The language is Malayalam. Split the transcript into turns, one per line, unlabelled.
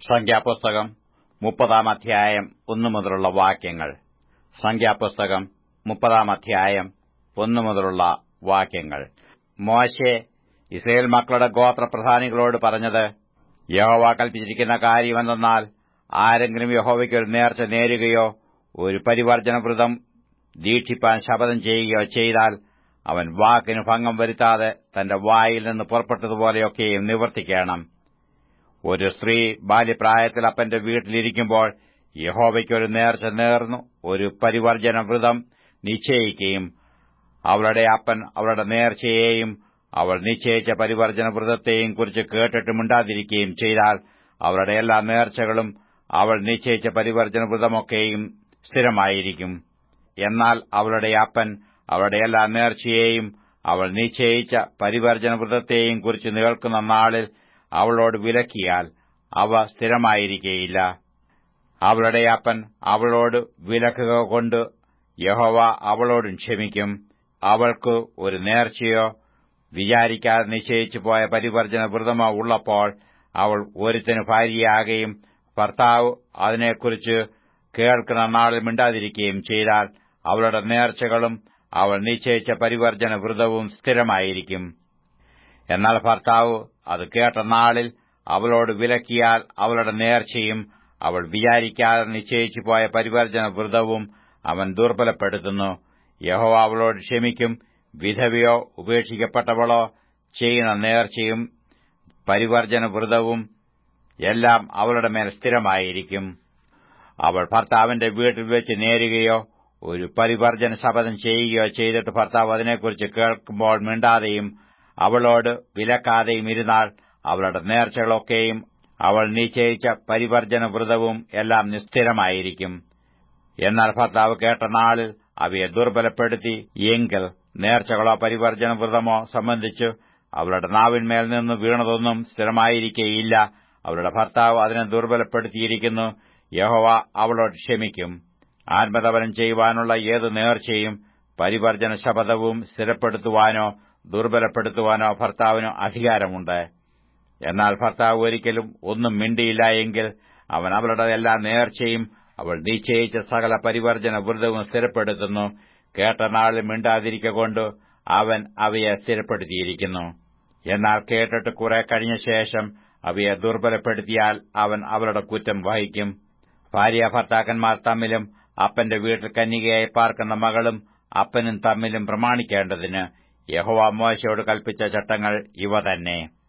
സംഖ്യാപുസ്തകം മുപ്പതാം അധ്യായം ഒന്നു മുതലുള്ള വാക്യങ്ങൾ സംഖ്യാപുസ്തകം മുപ്പതാം അധ്യായം ഒന്നു മുതലുള്ള വാക്യങ്ങൾ മോശെ ഇസ്രയേൽ മക്കളുടെ ഗോത്രപ്രധാനികളോട് പറഞ്ഞത് യഹോവ കൽപ്പിച്ചിരിക്കുന്ന കാര്യമെന്തെന്നാൽ ആരെങ്കിലും യഹോവയ്ക്ക് ഒരു നേർച്ച നേരുകയോ ഒരു പരിവർജന വ്രതം ദീക്ഷിപ്പാൻ ശപഥം ചെയ്യുകയോ ചെയ്താൽ അവൻ വാക്കിന് ഭംഗം വരുത്താതെ തന്റെ വായിൽ നിന്ന് പുറപ്പെട്ടതുപോലെയൊക്കെയും നിവർത്തിക്കണം ഒരു സ്ത്രീ ബാല്യപ്രായത്തിൽ അപ്പന്റെ വീട്ടിലിരിക്കുമ്പോൾ യഹോവയ്ക്കൊരു നേർച്ച നേർന്നു ഒരു പരിവർജന വ്രതം നിശ്ചയിക്കുകയും അവളുടെ അപ്പൻ അവളുടെ നേർച്ചയെയും അവൾ നിശ്ചയിച്ച പരിവർജന വ്രതത്തെയും കുറിച്ച് കേട്ടിട്ട് മിണ്ടാതിരിക്കുകയും ചെയ്താൽ അവളുടെ എല്ലാ നേർച്ചകളും അവൾ നിശ്ചയിച്ച പരിവർജന വ്രതമൊക്കെയും സ്ഥിരമായിരിക്കും എന്നാൽ അവളുടെ അപ്പൻ അവളുടെ എല്ലാ നേർച്ചയെയും അവൾ നിശ്ചയിച്ച പരിവർജന വ്രതത്തെയും കുറിച്ച് കേൾക്കുന്ന നാളിൽ അവളോട് വിലക്കിയാൽ അവ സ്ഥിരമായിരിക്കയില്ല അവളുടെ അപ്പൻ അവളോട് വിലക്കുക കൊണ്ട് യഹോവ അവളോടും ക്ഷമിക്കും അവൾക്ക് ഒരു നേർച്ചയോ വിചാരിക്കാതെ നിശ്ചയിച്ചു പോയ പരിവർജന വ്രതമോ ഉള്ളപ്പോൾ അവൾ ഒരുത്തിന് ഭാര്യയാകുകയും ഭർത്താവ് അതിനെക്കുറിച്ച് കേൾക്കുന്ന നാളിൽ മിണ്ടാതിരിക്കുകയും ചെയ്താൽ അവളുടെ നേർച്ചകളും അവൾ നിശ്ചയിച്ച പരിവർജന വ്രതവും സ്ഥിരമായിരിക്കും എന്നാൽ ഭർത്താവ് അത് കേട്ട നാളിൽ അവളോട് വിലക്കിയാൽ അവളുടെ നേർച്ചയും അവൾ വിചാരിക്കാതെ നിശ്ചയിച്ചു പോയ പരിവർജന വ്രതവും അവൻ ദുർബലപ്പെടുത്തുന്നു യഹോവ അവളോട് ക്ഷമിക്കും വിധവയോ ഉപേക്ഷിക്കപ്പെട്ടവളോ ചെയ്യുന്ന നേർച്ചയും പരിവർജന വ്രതവും എല്ലാം അവളുടെ മേൽ സ്ഥിരമായിരിക്കും അവൾ ഭർത്താവിന്റെ വീട്ടിൽ വെച്ച് നേരുകയോ ഒരു പരിവർജന ശപഥം ചെയ്യുകയോ ചെയ്തിട്ട് ഭർത്താവ് അതിനെക്കുറിച്ച് കേൾക്കുമ്പോൾ മിണ്ടാതെയും അവളോട് വിലക്കാതെയും ഇരുന്നാൽ അവളുടെ നേർച്ചകളൊക്കെയും അവൾ നിശ്ചയിച്ച പരിവർജന വ്രതവും എല്ലാം നിസ്ഥിരമായിരിക്കും എന്നാൽ ഭർത്താവ് കേട്ട നാളിൽ അവയെ ദുർബലപ്പെടുത്തി എങ്കിൽ നേർച്ചകളോ പരിവർജന വ്രതമോ സംബന്ധിച്ച് അവളുടെ നാവിന്മേൽ നിന്ന് വീണതൊന്നും സ്ഥിരമായിരിക്കേയില്ല അവളുടെ ഭർത്താവ് അതിനെ ദുർബലപ്പെടുത്തിയിരിക്കുന്നു യഹോവ അവളോട് ക്ഷമിക്കും ആത്മതപനം ചെയ്യുവാനുള്ള ഏത് നേർച്ചയും പരിവർജന ശപഥവും സ്ഥിരപ്പെടുത്തുവാനോ ദുർബലപ്പെടുത്തുവാനോ ഭർത്താവിന് അധികാരമുണ്ട് എന്നാൽ ഭർത്താവ് ഒരിക്കലും ഒന്നും മിണ്ടിയില്ല എങ്കിൽ അവൻ അവളുടെ എല്ലാ നേർച്ചയും അവൾ നിശ്ചയിച്ച സകല പരിവർജന വ്രതവും സ്ഥിരപ്പെടുത്തുന്നു കേട്ട നാളിൽ മിണ്ടാതിരിക്കൊണ്ട് അവൻ അവയെ സ്ഥിരപ്പെടുത്തിയിരിക്കുന്നു എന്നാൽ കേട്ടിട്ട് കുറെ കഴിഞ്ഞ ശേഷം അവയെ ദുർബലപ്പെടുത്തിയാൽ അവൻ അവളുടെ കുറ്റം വഹിക്കും ഭാര്യ ഭർത്താക്കന്മാർ തമ്മിലും അപ്പന്റെ വീട്ടിൽ കന്യകയായി പാർക്കുന്ന മകളും അപ്പനും തമ്മിലും പ്രമാണിക്കേണ്ടതിന് യഹോവ മോശയോട് കൽപ്പിച്ച ചട്ടങ്ങൾ ഇവ തന്നെ